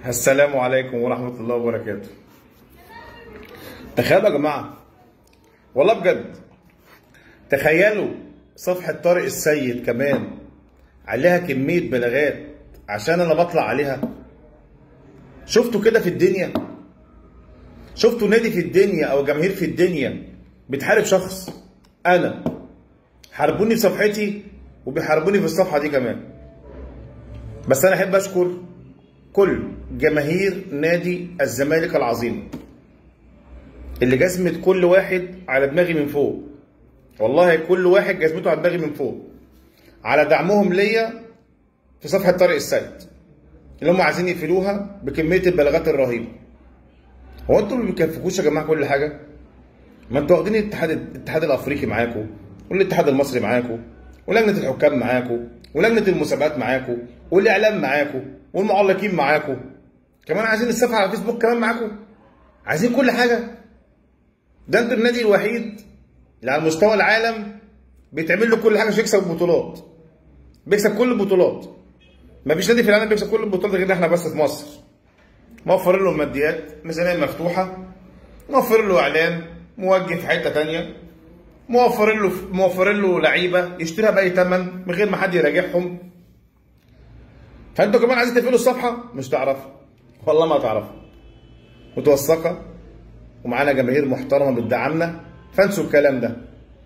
السلام عليكم ورحمة الله وبركاته تخيلوا يا جماعة والله بجد تخيلوا صفحة طارق السيد كمان عليها كمية بلاغات عشان أنا بطلع عليها شفتوا كده في الدنيا شفتوا نادي في الدنيا أو جماهير في الدنيا بتحارب شخص أنا حاربوني في صفحتي وبيحاربوني في الصفحة دي كمان بس أنا أحب أشكر كل جماهير نادي الزمالك العظيم اللي جزمت كل واحد على دماغي من فوق والله كل واحد جزمته على دماغي من فوق على دعمهم ليا في صفحة طارق السيد اللي هم عايزين يقفلوها بكمية البلاغات الرهيبة هو انتوا ما بيكفكوش يا جماعة كل حاجة؟ ما انتوا واخدين الاتحاد الاتحاد الافريقي معاكم والاتحاد المصري معاكم ولجنة الحكام معاكم ولجنة المسابقات معاكم والاعلام معاكم والمعلقين معاكم كمان عايزين الصفحة على الفيسبوك كمان معاكم عايزين كل حاجة ده انتوا النادي الوحيد اللي على مستوى العالم بيتعمل له كل حاجه عشان يكسب بطولات بيكسب كل البطولات مفيش نادي في العالم بيكسب كل البطولات غير احنا بس في مصر موفر له ماديات ميزانيه مفتوحه موفر له اعلان موجه في حته تانية موفر له موفر له لعيبه يشتريها باي ثمن من غير ما حد يراجعهم فانتوا كمان عايزين تقفلوا الصفحه مش تعرفوا والله ما تعرفوا متوثقه ومعانا جماهير محترمه بتدعمنا فانسوا الكلام ده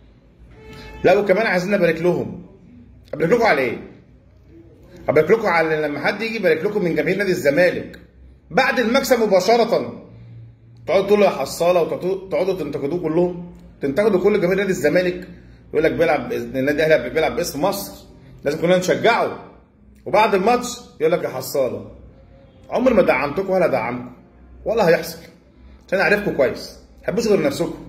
لا وكمان عايزين نبارك لهم ابارك لكم على ايه؟ ابارك لكم على لما حد يجي يبارك لكم من جماهير نادي الزمالك بعد المكسب مباشره تقعدوا تقولوا يا حصاله وتقعدوا تنتقدوه كلهم تنتقدوا كل جماهير نادي الزمالك يقول لك بيلعب النادي الاهلي بيلعب باسم مصر لازم كلنا نشجعه وبعد الماتش يقول لك يا حصاله عمر ما دعمتكم ولا دعمكم ولا هيحصل عشان اعرفكم كويس ما تحبوش غير نفسكم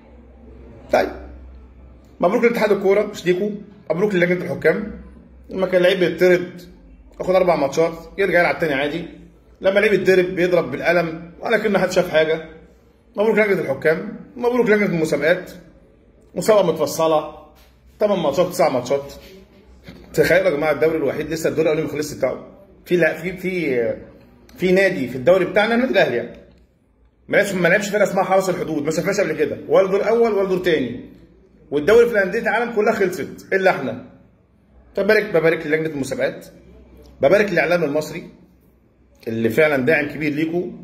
طيب مبروك لاتحاد الكوره مش ليكوا مبروك للجنه الحكام لما كان لعيب بيطرد ياخد اربع ماتشات يرجع يلعب تاني عادي لما لعيب يتضرب بيضرب بالقلم ولا كأن حد شاف حاجه مبروك لجنه الحكام مبروك لجنه المسابقات مسابقه متفصله 8 ماتشات 9 ماتشات تخيلوا يا جماعه الدوري الوحيد لسه الدوري الاولاني ما خلصش بتاعه في لا في في في نادي في الدوري بتاعنا النادي الاهلي يعني ما لعبش ما لعبش فرقه اسمها حرس الحدود ما شافناش قبل كده ولا دور اول ولا دور تاني والدوري في الانديه العالم كلها خلصت الا احنا فبارك ببارك للجنه المسابقات ببارك للاعلام المصري اللي فعلا داعم كبير ليكم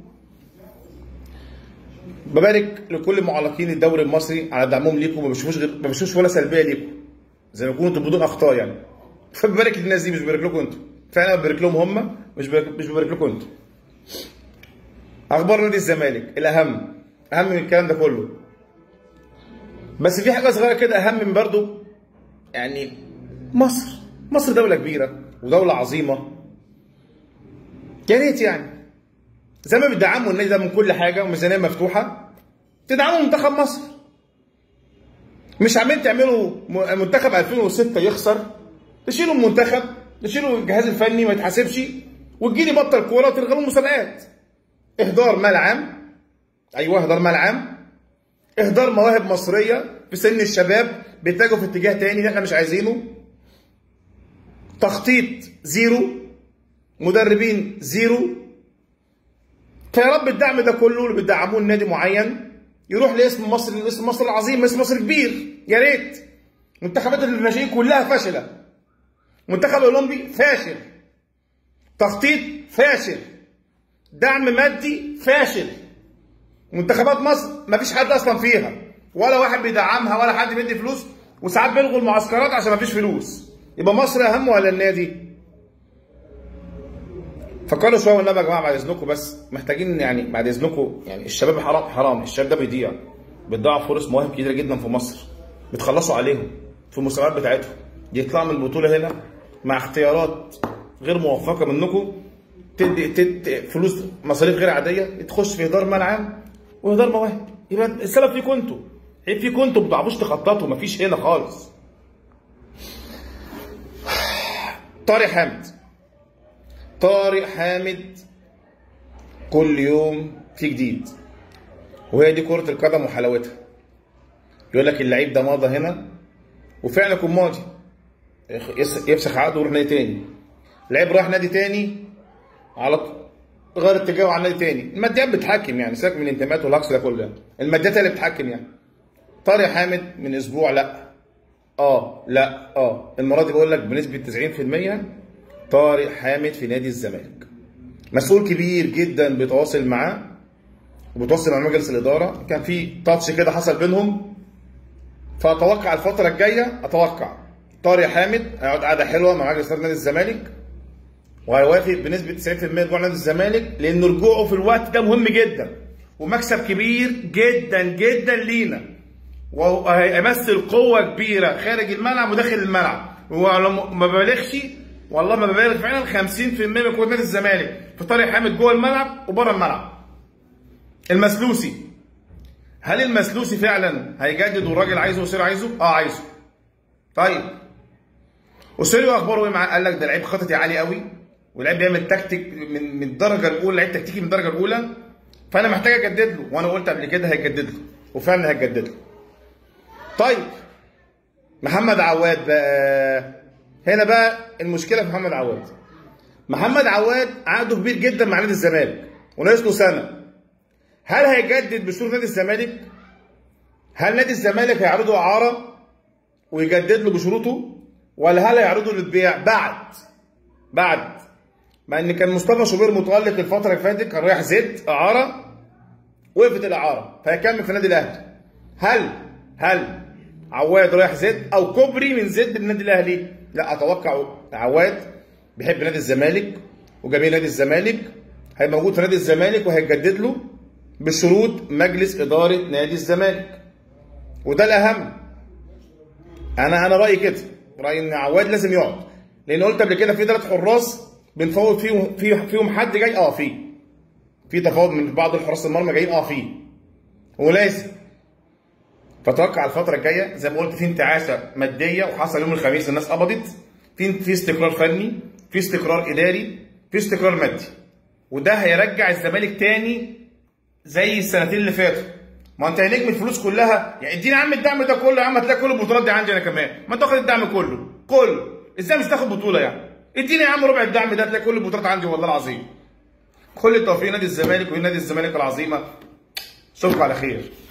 ببارك لكل معلقين الدوري المصري على دعمهم ليكم ما بيشوفوش غير ما بيشوفوش ولا سلبيه ليكم زي ما يكونوا انتوا بدون اخطاء يعني فببارك للناس دي مش ببارك لكم انتوا فعلا ببارك لهم هم مش ببارك مش ببارك لكم انتوا اخبار نادي الزمالك الاهم اهم من الكلام ده كله بس في حاجه صغيره كده اهم من برضو يعني مصر مصر دوله كبيره ودوله عظيمه يا ريت يعني زي ما بتدعموا النادي ده من كل حاجه وميزانيه مفتوحه تدعموا منتخب مصر مش عاملين تعملوا منتخب 2006 يخسر تشيلوا المنتخب تشيلوا الجهاز الفني ما يتحاسبش وتجيلي بطل كوره وتلغوا المسابقات اهدار مال عام ايوه اهدار مال عام اهدار مواهب مصريه في سن الشباب بيتجهوا في اتجاه تاني اللي احنا مش عايزينه تخطيط زيرو مدربين زيرو فيا رب الدعم ده كله اللي بتدعموه لنادي معين يروح لاسم مصر اسم مصر العظيم اسم مصر كبير يا ريت منتخبات الناشئين كلها فاشله منتخب الاولمبي فاشل تخطيط فاشل دعم مادي فاشل منتخبات مصر مفيش حد اصلا فيها ولا واحد بيدعمها ولا حد بيدي فلوس وساعات بيلغوا المعسكرات عشان مفيش فلوس يبقى مصر اهم ولا النادي فكروا شويه والنبي يا جماعه بعد اذنكم بس محتاجين يعني بعد اذنكم يعني الشباب حرام حرام الشباب ده بيضيع بتضيع فرص مواهب كتيره جدا في مصر بتخلصوا عليهم في المسابقات بتاعتهم يطلعوا من البطوله هنا مع اختيارات غير موفقه منكم تدي تدي فلوس مصاريف غير عاديه تخش في اهدار مال عام واهدار مواهب يبقى السبب فيكم انتوا عيب فيكم انتوا ما بتعرفوش تخططوا مفيش هنا خالص طارق حامد طارق حامد كل يوم في جديد وهي دي كرة القدم وحلاوتها يقول لك اللعيب ده ماضى هنا وفعلا يكون ماضي يفسخ عقده ويروح نادي تاني لعيب راح نادي تاني على طول غير اتجاهه على نادي تاني الماديات بتحكم يعني سيبك من الانتماءات والهجص ده كله الماديات هي اللي بتحكم يعني طارق حامد من اسبوع لا اه لا اه المره دي بقول لك بنسبه 90% طارق حامد في نادي الزمالك مسؤول كبير جدا بيتواصل معاه وبيتواصل مع مجلس الاداره كان في تاتش كده حصل بينهم فاتوقع الفتره الجايه اتوقع طارق حامد هيقعد قعده حلوه مع مجلس اداره نادي الزمالك وهيوافق بنسبه 90% رجوع نادي الزمالك لان رجوعه في الوقت ده مهم جدا ومكسب كبير جدا جدا لينا وهيمثل قوه كبيره خارج الملعب وداخل الملعب وما ببالغش والله ما ببالغ فعلا 50% من قوه نادي الزمالك في طارق حامد جوه الملعب وبره الملعب المسلوسي هل المسلوسي فعلا هيجدد والراجل عايزه وسير عايزه؟ اه عايزه. طيب وسيريو اخباره ايه معاه؟ قال لك ده لعيب خططي عالي قوي ولعيب بيعمل تكتيك من من الدرجه الاولى لعيب تكتيكي من الدرجه الاولى فانا محتاج اجدد له وانا قلت قبل كده هيجدد له وفعلا هيجدد له. طيب محمد عواد بقى هنا بقى المشكله في محمد عواد. محمد عواد عقده كبير جدا مع نادي الزمالك وناقص له سنه. هل هيجدد بشروط نادي الزمالك؟ هل نادي الزمالك هيعرضه اعاره ويجدد له بشروطه؟ ولا هل هيعرضه للبيع بعد بعد مع ان كان مصطفى شوبير متالق الفتره اللي فاتت كان رايح زد اعاره وقفت الاعاره فهيكمل في النادي الاهلي هل هل عواد رايح زد او كوبري من زد للنادي الاهلي لا اتوقع عواد بيحب نادي الزمالك وجميل نادي الزمالك هيبقى موجود في نادي الزمالك وهيجدد له بشروط مجلس اداره نادي الزمالك وده الاهم انا انا رايي كده رايي ان عواد لازم يقعد لان قلت قبل كده في ثلاث حراس بنفوض فيهم في فيهم حد جاي اه في في تفاوض من بعض الحراس المرمى جايين اه في ولازم فتوقع الفتره الجايه زي ما قلت في انتعاشه ماديه وحصل يوم الخميس الناس قبضت في في استقرار فني في استقرار اداري في استقرار مادي وده هيرجع الزمالك تاني زي السنتين اللي فاتوا ما انت نجم الفلوس كلها يعني اديني يا عم الدعم ده كله يا عم هتلاقي كل البطولات دي عندي انا كمان ما انت واخد الدعم كله كله ازاي مش تاخد بطوله يعني اديني يا عم ربع الدعم ده هتلاقي كل البطولات عندي والله العظيم كل التوفيق نادي الزمالك ونادي الزمالك العظيمه اشوفكم على خير